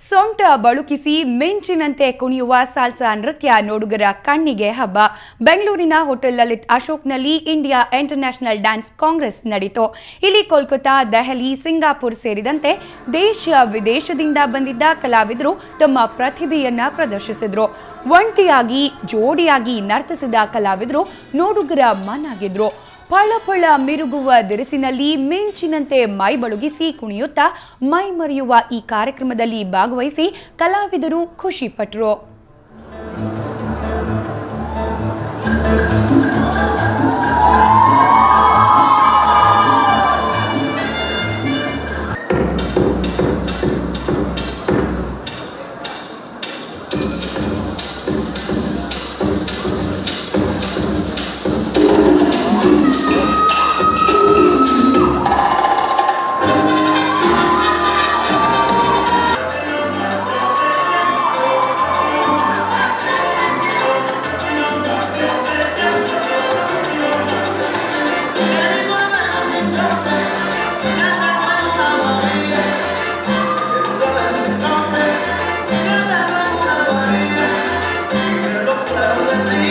ಸೊಂಟ ಬಳುಕಿಸಿ ಮಿಂಚಿನಂತೆ ಕುಣಿಯುವ ಸಾಲ್ಸಾ ನೃತ್ಯ ನೋಡುಗರ ಕಣ್ಣಿಗೆ ಹಬ್ಬ ಬೆಂಗಳೂರಿನ ಹೋಟೆಲ್ ಲಲಿತ್ ಅಶೋಕ್ನಲ್ಲಿ ಇಂಡಿಯಾ ಇಂಟರ್ನ್ಯಾಷನಲ್ ಡ್ಯಾನ್ಸ್ ಕಾಂಗ್ರೆಸ್ ನಡೆಯಿತು ಇಲ್ಲಿ ಕೋಲ್ಕತಾ ದೆಹಲಿ ಸಿಂಗಾಪುರ್ ಸೇರಿದಂತೆ ದೇಶ ವಿದೇಶದಿಂದ ಬಂದಿದ್ದ ಕಲಾವಿದರು ತಮ್ಮ ಪ್ರತಿಭೆಯನ್ನ ಪ್ರದರ್ಶಿಸಿದ್ರು ಒಂಟಿಯಾಗಿ ಜೋಡಿಯಾಗಿ ನರ್ತಿಸಿದ ಕಲಾವಿದರು ನೋಡುಗರ ಮನಾಗಿದ್ರು ಫಳಫಳ ಮಿರುಗುವ ದಿರಿಸಿನಲ್ಲಿ ಮಿಂಚಿನಂತೆ ಮೈ ಬಳುಗಿಸಿ ಕುಣಿಯುತ್ತಾ ಮೈ ಮರೆಯುವ ಈ ಕಾರ್ಯಕ್ರಮದಲ್ಲಿ ಭಾಗವಹಿಸಿ ಕಲಾವಿದರು ಖುಷಿಪಟ್ಟರು Los